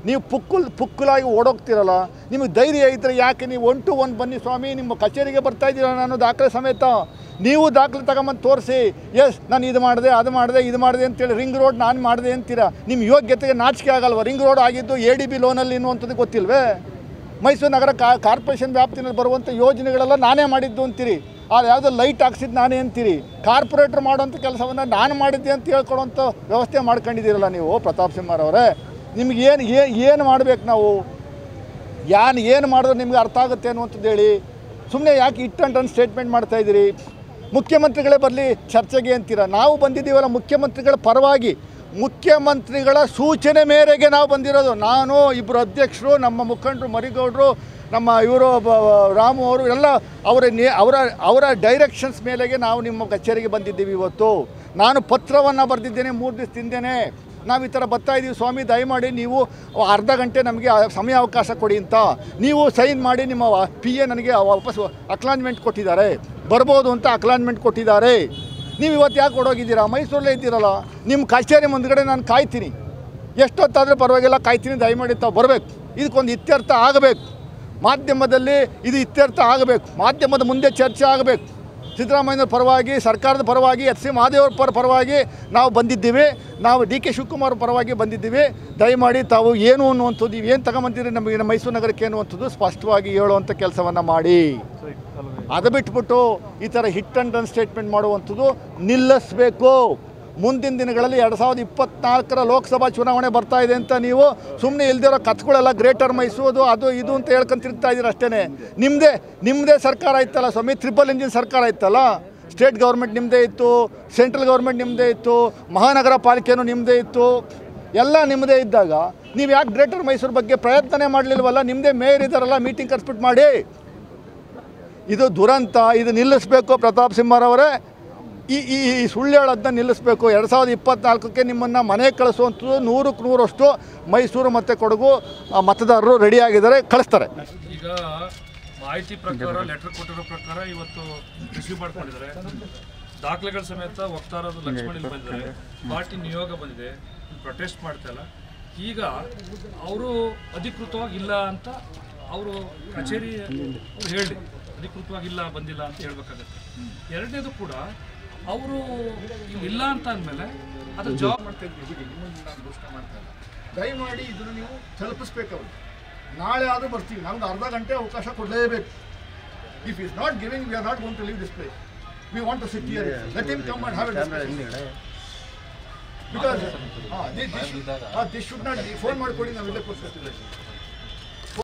ನೀವು ಪುಕ್ಕುಲ್ ಪುಕ್ಕಲಾಗಿ ಓಡೋಗ್ತಿರಲ್ಲ ನಿಮಗೆ ಧೈರ್ಯ ಇದ್ದರೆ ಯಾಕೆ ನೀವು ಒನ್ ಟು ಒನ್ ಬನ್ನಿ ಸ್ವಾಮಿ ನಿಮ್ಮ ಕಚೇರಿಗೆ ಬರ್ತಾ ಇದ್ದೀರ ನಾನು ದಾಖಲೆ ಸಮೇತ ನೀವು ದಾಖಲೆ ತಗೊಂಬಂದು ತೋರಿಸಿ ಎಸ್ ನಾನು ಇದು ಮಾಡಿದೆ ಅದು ಮಾಡಿದೆ ಇದು ಮಾಡಿದೆ ಅಂತೇಳಿ ರಿಂಗ್ ರೋಡ್ ನಾನು ಮಾಡಿದೆ ಅಂತೀರಾ ನಿಮ್ಮ ಯೋಗ್ಯತೆಗೆ ನಾಚಿಕೆ ಆಗಲ್ವ ರಿಂಗ್ ರೋಡ್ ಆಗಿದ್ದು ಎ ಡಿ ಬಿ ಲೋನಲ್ಲಿ ಅನ್ನುವಂಥದ್ದು ಗೊತ್ತಿಲ್ವೇ ಮೈಸೂರು ನಗರ ಕಾ ಕಾರ್ಪೊರೇಷನ್ ವ್ಯಾಪ್ತಿನಲ್ಲಿ ಬರುವಂಥ ಯೋಜನೆಗಳೆಲ್ಲ ನಾನೇ ಮಾಡಿದ್ದು ಅಂತೀರಿ ಅದು ಯಾವುದೋ ಲೈಟ್ ಹಾಕ್ಸಿದ್ದು ನಾನೇ ಅಂತೀರಿ ಕಾರ್ಪೊರೇಟ್ರ್ ಮಾಡೋಂಥ ಕೆಲಸವನ್ನು ನಾನು ಮಾಡಿದ್ದೆ ಅಂತ ಹೇಳ್ಕೊಡೋಂಥ ವ್ಯವಸ್ಥೆ ಮಾಡ್ಕೊಂಡಿದ್ದೀರಲ್ಲ ನೀವು ಪ್ರತಾಪ್ ಸಿಂಹರವರೇ ನಿಮ್ಗೆ ಏನು ಏನು ಮಾಡ್ಬೇಕು ನಾವು ಯಾನ್ ಏನು ಮಾಡಿದ್ರೆ ನಿಮ್ಗೆ ಅರ್ಥ ಆಗುತ್ತೆ ಅನ್ನುವಂಥದ್ದು ಹೇಳಿ ಸುಮ್ಮನೆ ಯಾಕೆ ಇಟ್ ಅಂಡ್ ಟನ್ ಸ್ಟೇಟ್ಮೆಂಟ್ ಮಾಡ್ತಾ ಇದ್ದೀರಿ ಮುಖ್ಯಮಂತ್ರಿಗಳೇ ಬರಲಿ ಚರ್ಚೆಗೆ ಅಂತೀರ ನಾವು ಬಂದಿದ್ದೀವಲ್ಲ ಮುಖ್ಯಮಂತ್ರಿಗಳ ಪರವಾಗಿ ಮುಖ್ಯಮಂತ್ರಿಗಳ ಸೂಚನೆ ಮೇರೆಗೆ ನಾವು ಬಂದಿರೋದು ನಾನು ಇಬ್ಬರು ಅಧ್ಯಕ್ಷರು ನಮ್ಮ ಮುಖಂಡರು ಮರಿಗೌಡರು ನಮ್ಮ ಇವರು ರಾಮು ಅವರು ಎಲ್ಲ ಅವರ ನೇ ಅವರ ಅವರ ಡೈರೆಕ್ಷನ್ಸ್ ಮೇಲೆಗೆ ನಾವು ನಿಮ್ಮ ಕಚೇರಿಗೆ ಬಂದಿದ್ದೀವಿ ಇವತ್ತು ನಾನು ಪತ್ರವನ್ನು ಬರೆದಿದ್ದೇನೆ ಮೂರು ದಿವಸ ಹಿಂದೆನೇ ನಾವು ಈ ಥರ ಬರ್ತಾ ಇದ್ದೀವಿ ಸ್ವಾಮಿ ದಯಮಾಡಿ ನೀವು ಅರ್ಧ ಗಂಟೆ ನಮಗೆ ಆ ಸಮಯ ಅವಕಾಶ ಕೊಡಿ ಅಂತ ನೀವು ಸೈನ್ ಮಾಡಿ ನಿಮ್ಮ ಪಿ ಎ ನನಗೆ ವಾಪಸ್ ಅಕ್ಲಾನ್ಮೆಂಟ್ ಕೊಟ್ಟಿದ್ದಾರೆ ಬರ್ಬೋದು ಅಂತ ಅಕ್ಲಾನ್ಮೆಂಟ್ ಕೊಟ್ಟಿದ್ದಾರೆ ನೀವು ಇವತ್ತು ಯಾಕೆ ಹೊಡೋಗಿದ್ದೀರಾ ಮೈಸೂರಲ್ಲೇ ಇದ್ದೀರಲ್ಲ ನಿಮ್ಮ ಕಚೇರಿ ಮುಂದ್ಗಡೆ ನಾನು ಕಾಯ್ತೀನಿ ಎಷ್ಟೊತ್ತಾದರೂ ಪರವಾಗಿಲ್ಲ ಕಾಯ್ತೀನಿ ದಯಮಾಡಿ ತಾವು ಬರಬೇಕು ಇದಕ್ಕೊಂದು ಇತ್ಯರ್ಥ ಆಗಬೇಕು ಮಾಧ್ಯಮದಲ್ಲಿ ಇದು ಇತ್ಯರ್ಥ ಆಗಬೇಕು ಮಾಧ್ಯಮದ ಮುಂದೆ ಚರ್ಚೆ ಆಗಬೇಕು ಸಿದ್ದರಾಮಯ್ಯನ ಪರವಾಗಿ ಸರ್ಕಾರದ ಪರವಾಗಿ ಎಚ್ ಸಿ ಮಹಾದೇವ್ರ ಪರ ಪರವಾಗಿ ನಾವು ಬಂದಿದ್ದೀವಿ ನಾವು ಡಿ ಕೆ ಶಿವಕುಮಾರ್ ಪರವಾಗಿ ಬಂದಿದ್ದೀವಿ ದಯಮಾಡಿ ತಾವು ಏನು ಅನ್ನುವಂಥದ್ದು ನೀವು ಏನು ತಗೊಂಬಂದಿರಿ ನಮಗೆ ನಮ್ಮ ಮೈಸೂರು ನಗರಕ್ಕೆ ಅನ್ನುವಂಥದ್ದು ಸ್ಪಷ್ಟವಾಗಿ ಹೇಳುವಂಥ ಕೆಲಸವನ್ನು ಮಾಡಿ ಅದು ಬಿಟ್ಬಿಟ್ಟು ಈ ಥರ ಹಿಟ್ ಆ್ಯಂಡ್ ರನ್ ಸ್ಟೇಟ್ಮೆಂಟ್ ಮಾಡುವಂಥದ್ದು ನಿಲ್ಲಿಸಬೇಕು ಮುಂದಿನ ದಿನಗಳಲ್ಲಿ ಎರಡು ಸಾವಿರದ ಇಪ್ಪತ್ನಾಲ್ಕರ ಲೋಕಸಭಾ ಚುನಾವಣೆ ಬರ್ತಾ ಇದೆ ಅಂತ ನೀವು ಸುಮ್ಮನೆ ಇಲ್ದಿರೋ ಕತ್ಗಳೆಲ್ಲ ಗ್ರೇಟರ್ ಮೈಸೂರು ಅದು ಇದು ಅಂತ ಹೇಳ್ಕೊಂಡು ತಿರುಗ್ತಾ ಇದ್ದೀರ ಅಷ್ಟೇ ನಿಮ್ಮದೇ ನಿಮ್ಮದೇ ಸರ್ಕಾರ ಇತ್ತಲ್ಲ ಸ್ವಾಮಿ ಟ್ರಿಪಲ್ ಇಂಜಿನ್ ಸರ್ಕಾರ ಇತ್ತಲ್ಲ ಸ್ಟೇಟ್ ಗೌರ್ಮೆಂಟ್ ನಿಮ್ಮದೇ ಇತ್ತು ಸೆಂಟ್ರಲ್ ಗೌರ್ಮೆಂಟ್ ನಿಮ್ಮದೇ ಇತ್ತು ಮಹಾನಗರ ಪಾಲಿಕೆನೂ ನಿಮ್ಮದೇ ಇತ್ತು ಎಲ್ಲ ನಿಮ್ಮದೇ ಇದ್ದಾಗ ನೀವು ಯಾಕೆ ಗ್ರೇಟರ್ ಮೈಸೂರು ಬಗ್ಗೆ ಪ್ರಯತ್ನನೇ ಮಾಡಲಿಲ್ವಲ್ಲ ನಿಮ್ಮದೇ ಮೇಯರ್ ಇದ್ದಾರಲ್ಲ ಮೀಟಿಂಗ್ ಕರೆಸ್ಬಿಟ್ಟು ಮಾಡಿ ಇದು ದುರಂತ ಇದು ನಿಲ್ಲಿಸಬೇಕು ಪ್ರತಾಪ್ ಸಿಂಹರವರೇ ಈ ಈ ಈ ಸುಳ್ಳು ಹೇಳೋದನ್ನ ನಿಲ್ಲಿಸಬೇಕು ಎರಡು ಸಾವಿರದ ಇಪ್ಪತ್ನಾಲ್ಕಕ್ಕೆ ನಿಮ್ಮನ್ನು ಮನೆಗೆ ಕಳಿಸುವಂಥದ್ದು ನೂರಕ್ಕೆ ನೂರಷ್ಟು ಮೈಸೂರು ಮತ್ತು ಕೊಡಗು ಆ, ಮತದಾರರು ರೆಡಿಯಾಗಿದ್ದಾರೆ ಕಳಿಸ್ತಾರೆ ಈಗ ಮಾಹಿತಿ ಪ್ರಕಾರ ಲೆಟರ್ ಕೊಟ್ಟಿರೋ ಪ್ರಕಾರ ಇವತ್ತು ರಿಸೀವ್ ಮಾಡ್ಕೊಂಡಿದ್ದಾರೆ ದಾಖಲೆಗಳ ಸಮೇತ ವಕ್ತಾರರು ಲಕ್ಷ್ಮಣ್ ಇಲ್ಲಿ ಬಂದಿದ್ದಾರೆ ಪಾರ್ಟಿ ನಿಯೋಗ ಬಂದಿದೆ ಪ್ರೊಟೆಸ್ಟ್ ಮಾಡ್ತಾ ಇಲ್ಲ ಈಗ ಅವರು ಅಧಿಕೃತವಾಗಿ ಇಲ್ಲ ಅಂತ ಅವರು ಕಚೇರಿ ಅವ್ರು ಹೇಳಿ ಅಧಿಕೃತವಾಗಿ ಇಲ್ಲ ಬಂದಿಲ್ಲ ಅಂತ ಹೇಳ್ಬೇಕಾಗತ್ತೆ ಎರಡನೇದು ಕೂಡ ಅವರು ಇಲ್ಲ ಅಂತ ಅಂದಮೇಲೆ ಅದ್ರ ಜವಾಬ್ ಮಾಡ್ತಾ ಇದ್ದೀವಿ ನಿಮ್ಮನ್ನು ನಾನು ಘೋಷಣೆ ಮಾಡ್ತಾ ಇಲ್ಲ ದಯಮಾಡಿ ಇದನ್ನು ನೀವು ತಲುಪಿಸ್ಬೇಕು ಅವ್ರಿಗೆ ನಾಳೆ ಆದರೂ ಬರ್ತೀವಿ ನಮ್ಗೆ ಅರ್ಧ ಗಂಟೆ ಅವಕಾಶ ಕೊಡಲೇಬೇಕು if is not giving we are not gone to leave this place we want to sit here let him come and have a discussion because this should not phone ಮಾಡ್ಕೊಳ್ಳಿ ನಾವು ಇಲ್ಲೇ ಕೂರಿಸ್ಕೊತೀವಿ